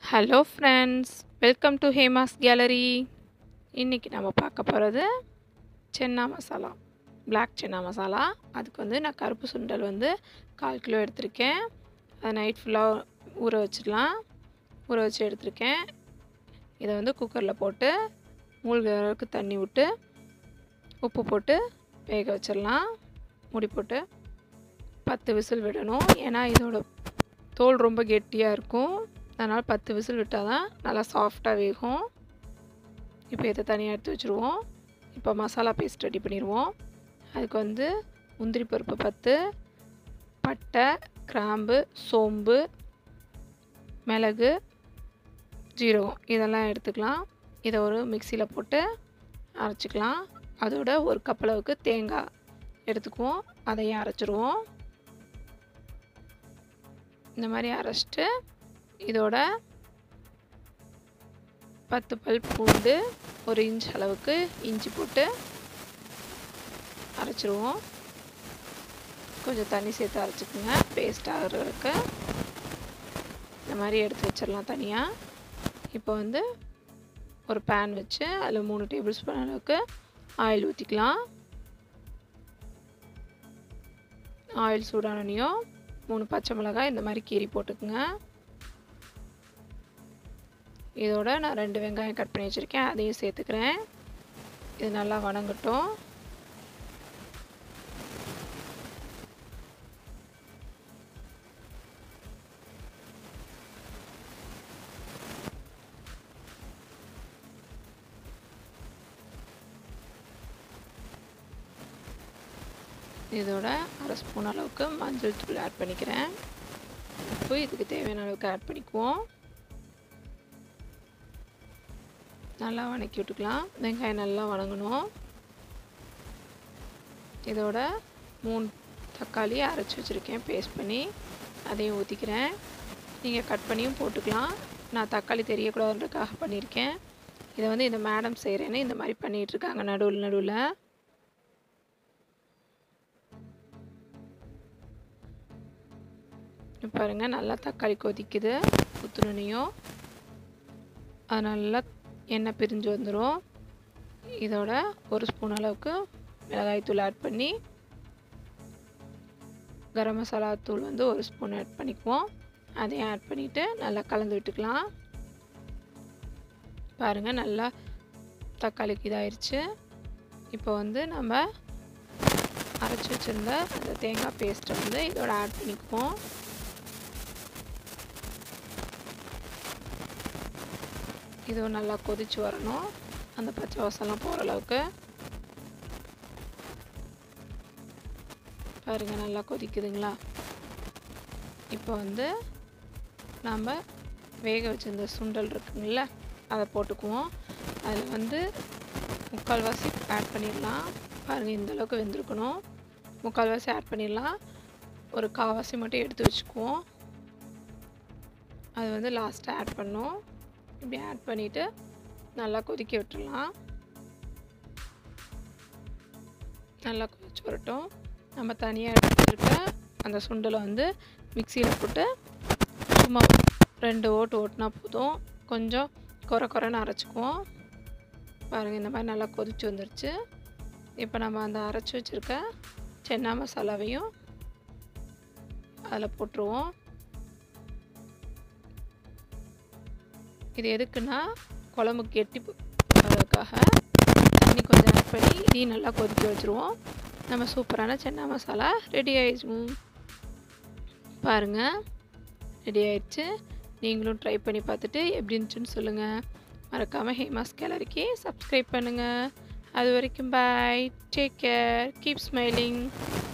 hello friends welcome to Hema's gallery இன்றைக்கி நம்ம பார்க்க போகிறது சென்னா மசாலா பிளாக் சென்னா மசாலா அதுக்கு வந்து நான் கருப்பு சுண்டல் வந்து கால் கிலோ எடுத்திருக்கேன் அதை நைட் ஃபுல்லாக ஊற வச்சிடலாம் ஊற வச்சு எடுத்திருக்கேன் இதை வந்து குக்கரில் போட்டு மூழ்கிற அளவுக்கு தண்ணி விட்டு உப்பு போட்டு வேக வச்சிடலாம் மூடி போட்டு பத்து விசில் விடணும் ஏன்னா இதோட தோல் ரொம்ப கெட்டியாக இருக்கும் அதனால் பத்து விசில் விட்டால் தான் நல்லா சாஃப்டாக வேகும் இப்போ இதை தனியாக எடுத்து வச்சுருவோம் இப்போ மசாலா பேஸ்ட் ரெடி பண்ணிடுவோம் அதுக்கு வந்து முந்திரி பருப்பு பத்து பட்டை கிராம்பு சோம்பு மிளகு ஜீரகம் இதெல்லாம் எடுத்துக்கலாம் இதை ஒரு மிக்சியில் போட்டு அரைச்சிக்கலாம் அதோட ஒரு கப் அளவுக்கு தேங்காய் எடுத்துக்குவோம் அதையும் அரைச்சிருவோம் இந்த மாதிரி அரைச்சிட்டு இதோட பத்து பல் பூண்டு ஒரு இன்ச் அளவுக்கு இஞ்சி போட்டு அரைச்சிருவோம் கொஞ்சம் தண்ணி சேர்த்து அரைச்சிக்கோங்க பேஸ்ட் ஆகிறதுக்கு இந்த மாதிரி எடுத்து வச்சிடலாம் தனியாக இப்போ வந்து ஒரு பேன் வச்சு அதில் மூணு டேபிள் ஸ்பூன் அளவுக்கு ஆயில் ஊற்றிக்கலாம் ஆயில் சூடானனையும் மூணு பச்சை மிளகாய் இந்த மாதிரி கீரி போட்டுக்குங்க இதோட நான் ரெண்டு வெங்காயம் கட் பண்ணி வச்சுருக்கேன் அதையும் சேர்த்துக்கிறேன் இது நல்லா வணங்கட்டும் இதோட அரை ஸ்பூன் அளவுக்கு மஞ்சள் தூள் ஆட் பண்ணிக்கிறேன் உப்பு இதுக்கு தேவையான அளவுக்கு ஆட் பண்ணிக்குவோம் நல்லா வணக்கி விட்டுக்கலாம் வெங்காயம் நல்லா வணங்கணும் இதோட மூணு தக்காளி அரைச்சி வச்சுருக்கேன் பேஸ்ட் பண்ணி அதையும் ஊற்றிக்கிறேன் நீங்கள் கட் பண்ணியும் போட்டுக்கலாம் நான் தக்காளி தெரியக்கூடாதுன்றதுக்காக பண்ணியிருக்கேன் இதை வந்து இந்த மேடம் செய்கிறேன்னு இந்த மாதிரி பண்ணிகிட்ருக்காங்க நடுவில் நடுவில் பாருங்கள் நல்லா தக்காளி கொதிக்குது ஊற்றுனையும் அது நல்லா எண்ணெய் பிரிஞ்சு வந்துடும் இதோட ஒரு ஸ்பூன் அளவுக்கு மிளகாய் தூள் ஆட் பண்ணி கரம் மசாலா தூள் வந்து ஒரு ஸ்பூன் ஆட் பண்ணிக்குவோம் அதையும் ஆட் பண்ணிவிட்டு நல்லா கலந்து விட்டுக்கலாம் பாருங்கள் நல்லா தக்காளிக்கு இதாயிருச்சு இப்போ வந்து நம்ம அரைச்சி வச்சுருந்த அந்த தேங்காய் பேஸ்ட்டை வந்து இதோட ஆட் பண்ணிக்குவோம் இதுவும் நல்லா கொதிச்சு வரணும் அந்த பச்சை வாசம்லாம் போகிற அளவுக்கு பாருங்க நல்லா கொதிக்குதுங்களா இப்போ வந்து நாம் வேக வச்சிருந்த சுண்டல் இருக்குங்கள அதை போட்டுக்குவோம் அதில் வந்து முக்கால்வாசி ஆட் பண்ணிடலாம் பாருங்கள் இந்த அளவுக்கு வெந்திருக்கணும் முக்கால்வாசி ஆட் பண்ணிடலாம் ஒரு கால்வாசி மட்டும் எடுத்து வச்சுக்குவோம் அது வந்து லாஸ்ட்டாக ஆட் பண்ணோம் இப்படி ஆட் பண்ணிவிட்டு நல்லா கொதிக்க விட்டுடலாம் நல்லா கொதிச்சு வரட்டும் நம்ம தனியாக எடுத்து வச்சுருக்க அந்த சுண்டலை வந்து மிக்சியில் போட்டு சும்மா ரெண்டு ஓட்டு ஓட்டினா போதும் கொஞ்சம் குறை குறைன்னு அரைச்சிக்குவோம் பாருங்கள் இந்த மாதிரி நல்லா கொதிச்சு வந்துருச்சு இப்போ நம்ம அந்த அரைச்சி வச்சுருக்க சென்னா மசாலாவையும் அதில் போட்டுருவோம் இது எதுக்குன்னா குழம்பு கெட்டி அதுக்காக தண்ணி கொஞ்சம் ஆட் பண்ணி இதையும் நல்லா கொதிக்க வச்சுருவோம் நம்ம சூப்பரான சென்னா மசாலா ரெடி ஆயிடுச்சு பாருங்கள் ரெடி ஆயிடுச்சு நீங்களும் ட்ரை பண்ணி பார்த்துட்டு எப்படி இருந்துச்சுன்னு சொல்லுங்கள் மறக்காமல் ஹேமாஸ் கேலரிக்கு சப்ஸ்கிரைப் பண்ணுங்கள் அது வரைக்கும் bye take care keep smiling